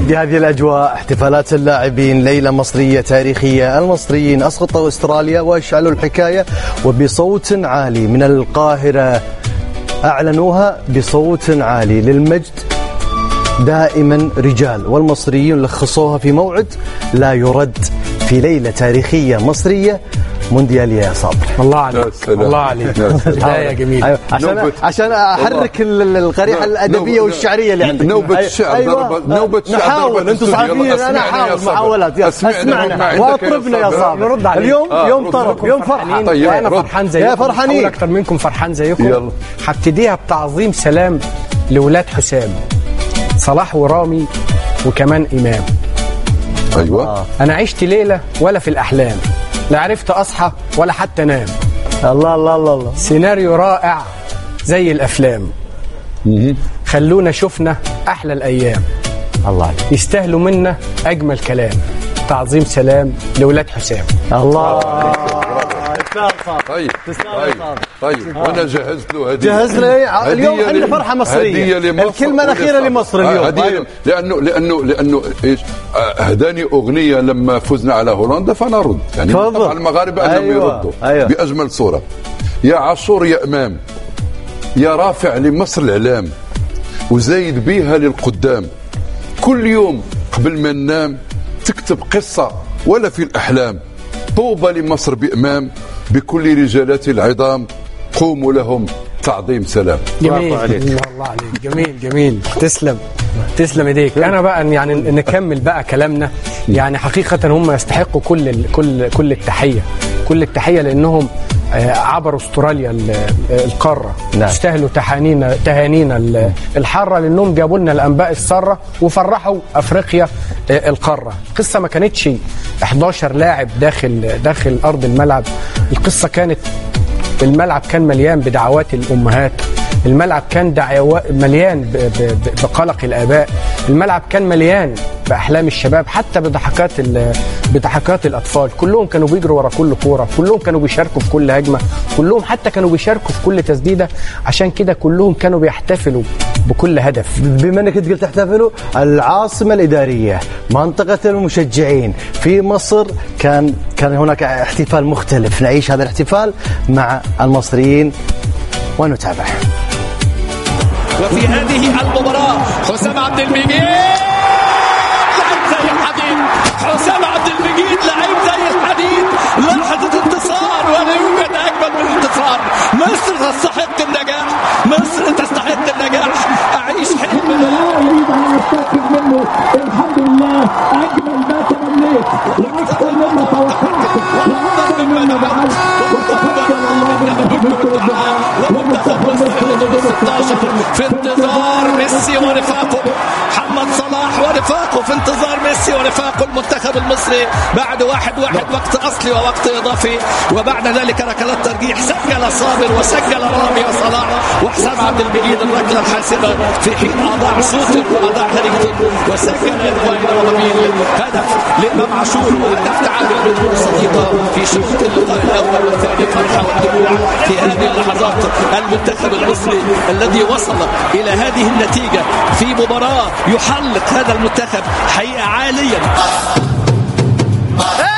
بهذه الأجواء احتفالات اللاعبين ليلة مصرية تاريخية المصريين أسقطوا أستراليا وأشعلوا الحكاية وبصوت عالي من القاهرة أعلنوها بصوت عالي للمجد دائما رجال والمصريين لخصوها في موعد لا يرد في ليلة تاريخية مصرية مونديالية يا صابر الله عليك الله عليك بدايه جميله أيوة. عشان عشان احرك القريحه الادبيه والشعريه اللي عندك نوبة الشعر أيوة. نوبة الشعر نحاول انتم صحفيين انا احاول محاولات يلا. اسمعنا واطربنا يا صابر نرد عليك. اليوم آه، يوم رد. طرب يوم فرحه طيب، وانا رد. فرحان زيكم يا فرحانين. بحاول اكتر منكم فرحان زيكم يلا. هبتديها بتعظيم سلام لولاد حسام صلاح ورامي وكمان امام ايوه انا عشت ليله ولا في الاحلام لا عرفت اصحى ولا حتى انام الله الله الله الله سيناريو رائع زي الافلام خلونا شفنا احلى الايام الله عليك يستاهلوا منا اجمل كلام تعظيم سلام لولاد حسام الله طيب تسلم يا طيب صابر. طيب وانا جهزت له هديه جهز لي ع- اليوم هدية عندنا ل- فرحة مصرية. هدية لمصر الكلمة الأخيرة ولصابر. لمصر آه، اليوم. هدية أيوة. لانه لانه لانه ايش آه، هداني اغنيه لما فزنا على هولندا فانا ارد يعني تفضل. طبعا المغاربه انهم أيوة. يردوا أيوة. باجمل صوره يا عاشور يا امام يا رافع لمصر الاعلام وزايد بيها للقدام كل يوم قبل ما ننام تكتب قصة ولا في الأحلام طوبى لمصر بإمام بكل رجالات العظام قوموا لهم تعظيم سلام جميل برافو عليك. الله عليك جميل جميل تسلم تسلم ايديك انا بقى يعني نكمل بقى كلامنا يعني حقيقه هم يستحقوا كل ال- كل كل التحيه كل التحيه لانهم آه، عبروا استراليا ال- آه، القاره نعم. يستاهلوا تهانينا تهانينا ال- الحاره لانهم جابوا لنا الانباء الساره وفرحوا افريقيا آه، القاره القصه ما كانتش 11 لاعب داخل داخل ارض الملعب القصه كانت الملعب كان مليان بدعوات الامهات الملعب كان دعوات مليان ب- ب- ب- بقلق الاباء الملعب كان مليان باحلام الشباب حتى بضحكات ال- بضحكات الاطفال كلهم كانوا بيجروا ورا كل كوره كلهم كانوا بيشاركوا في كل هجمه كلهم حتى كانوا بيشاركوا في كل تسديده عشان كده كلهم كانوا بيحتفلوا بكل هدف بما انك انت قلت تحتفلوا العاصمه الاداريه منطقه المشجعين في مصر كان كان هناك احتفال مختلف نعيش هذا الاحتفال مع المصريين ونتابع وفي هذه المباراة حسام عبد المجيد لعب زي الحديد حسام عبد المجيد لعب زي الحديد لحظة انتصار ولا يوجد أجمل من الانتصار مصر تستحق النجاح مصر تستحق النجاح أعيش حلم اريد ان استفيد منه الحمد لله اجمل ما تمنيت واكثر مما توقعت واكثر مما فعلت وتفضل الله بالمحبه والدعاء ومنتخب مصر للدور 16 في انتظار ميسي ورفاقه محمد صلاح ورفاقه في انتظار ميسي ورفاقه المنتخب المصري بعد واحد واحد وقت اصلي ووقت اضافي وبعد ذلك ركلات ترجيح سجل صابر وسجل رامي وصلاح وحسام عبد المجيد الركله الحاسمه في حين اضاع سوتر واضاع هاريكتون وسجل ادوين ومبين هدف لامام عاشور وهدف تعادل بدون صديقه في شوط اللقاء الاول والثاني فرحه والدموع في هذه اللحظات المنتخب المصري الذي وصل الى هذه النتيجه في مباراه يحلق هذا المنتخب حقيقه عاليا